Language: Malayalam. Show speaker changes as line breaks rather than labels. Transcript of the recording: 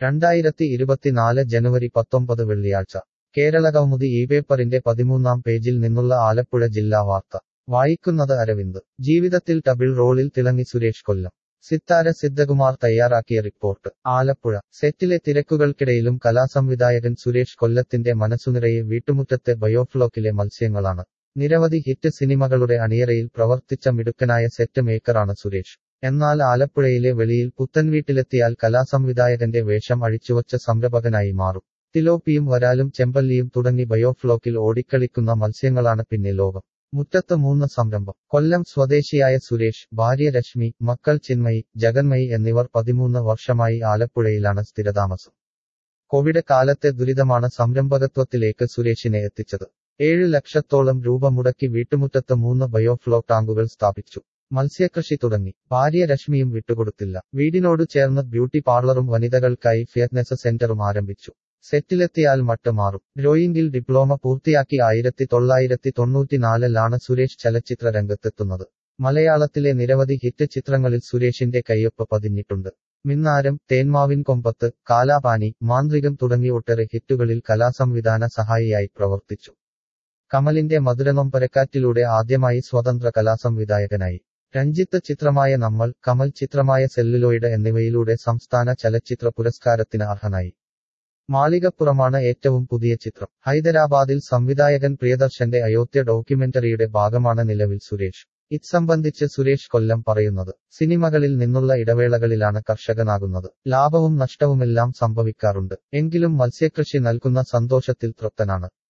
രണ്ടായിരത്തി ഇരുപത്തിനാല് ജനുവരി പത്തൊമ്പത് വെള്ളിയാഴ്ച കേരള കൗമുദി ഈ പേപ്പറിന്റെ പതിമൂന്നാം പേജിൽ നിന്നുള്ള ആലപ്പുഴ ജില്ലാ വാർത്ത വായിക്കുന്നത് അരവിന്ദ് ജീവിതത്തിൽ ഡബിൾ റോളിൽ തിളങ്ങി സുരേഷ് കൊല്ലം സിത്താര സിദ്ധകുമാർ തയ്യാറാക്കിയ റിപ്പോർട്ട് ആലപ്പുഴ സെറ്റിലെ തിരക്കുകൾക്കിടയിലും കലാസംവിധായകൻ സുരേഷ് കൊല്ലത്തിന്റെ മനസ്സുനിറയെ വീട്ടുമുറ്റത്തെ ബയോഫ്ലോക്കിലെ മത്സ്യങ്ങളാണ് നിരവധി ഹിറ്റ് സിനിമകളുടെ അണിയറയിൽ പ്രവർത്തിച്ച മിടുക്കനായ സെറ്റ് മേക്കറാണ് സുരേഷ് എന്നാൽ ആലപ്പുഴയിലെ വെളിയിൽ പുത്തൻവീട്ടിലെത്തിയാൽ കലാസംവിധായകന്റെ വേഷം അഴിച്ചുവച്ച സംരംഭകനായി മാറും തിലോപ്പിയും വരാലും ചെമ്പല്ലിയും തുടങ്ങി ബയോഫ്ലോക്കിൽ ഓടിക്കളിക്കുന്ന മത്സ്യങ്ങളാണ് പിന്നെ ലോകം മുറ്റത്ത് മൂന്ന് സംരംഭം കൊല്ലം സ്വദേശിയായ സുരേഷ് ഭാര്യ രശ്മി മക്കൾ ചിന്മയി ജഗന്മയി എന്നിവർ പതിമൂന്ന് വർഷമായി ആലപ്പുഴയിലാണ് സ്ഥിരതാമസം കോവിഡ് കാലത്തെ ദുരിതമാണ് സംരംഭകത്വത്തിലേക്ക് സുരേഷിനെ എത്തിച്ചത് ഏഴ് ലക്ഷത്തോളം രൂപ മുടക്കി വീട്ടുമുറ്റത്ത് മൂന്ന് ബയോഫ്ലോ ടാങ്കുകൾ സ്ഥാപിച്ചു മത്സ്യകൃഷി തുടങ്ങി ഭാര്യ രശ്മിയും വിട്ടുകൊടുത്തില്ല വീടിനോട് ചേർന്ന് ബ്യൂട്ടി പാർലറും വനിതകൾക്കായി ഫിയറ്റ്നസ് സെന്ററും ആരംഭിച്ചു സെറ്റിലെത്തിയാൽ മട്ട് മാറും ഡ്രോയിംഗിൽ ഡിപ്ലോമ പൂർത്തിയാക്കി ആയിരത്തി തൊള്ളായിരത്തി തൊണ്ണൂറ്റിനാലിലാണ് സുരേഷ് ചലച്ചിത്ര രംഗത്തെത്തുന്നത് മലയാളത്തിലെ നിരവധി ഹിറ്റ് ചിത്രങ്ങളിൽ സുരേഷിന്റെ കയ്യൊപ്പ് പതിഞ്ഞിട്ടുണ്ട് മിന്നാരം തേന്മാവിൻ കൊമ്പത്ത് കാലാപാനി മാന്ത്രികം തുടങ്ങി ഒട്ടേറെ ഹിറ്റുകളിൽ കലാസംവിധാന സഹായിയായി പ്രവർത്തിച്ചു കമലിന്റെ മധുരനൊമ്പരക്കാറ്റിലൂടെ ആദ്യമായി സ്വതന്ത്ര കലാസംവിധായകനായി രഞ്ജിത്ത് ചിത്രമായ നമ്മൾ കമൽ ചിത്രമായ സെല്ലുലോയിഡ് എന്നിവയിലൂടെ സംസ്ഥാന ചലച്ചിത്ര പുരസ്കാരത്തിന് അർഹനായി മാളികപ്പുറമാണ് ഏറ്റവും പുതിയ ചിത്രം ഹൈദരാബാദിൽ സംവിധായകൻ പ്രിയദർശന്റെ അയോധ്യ ഡോക്യുമെന്ററിയുടെ ഭാഗമാണ് നിലവിൽ സുരേഷ് ഇത് സംബന്ധിച്ച് സുരേഷ് കൊല്ലം പറയുന്നത് സിനിമകളിൽ നിന്നുള്ള ഇടവേളകളിലാണ് കർഷകനാകുന്നത് ലാഭവും നഷ്ടവുമെല്ലാം സംഭവിക്കാറുണ്ട് എങ്കിലും മത്സ്യകൃഷി നൽകുന്ന സന്തോഷത്തിൽ തൃപ്തനാണ്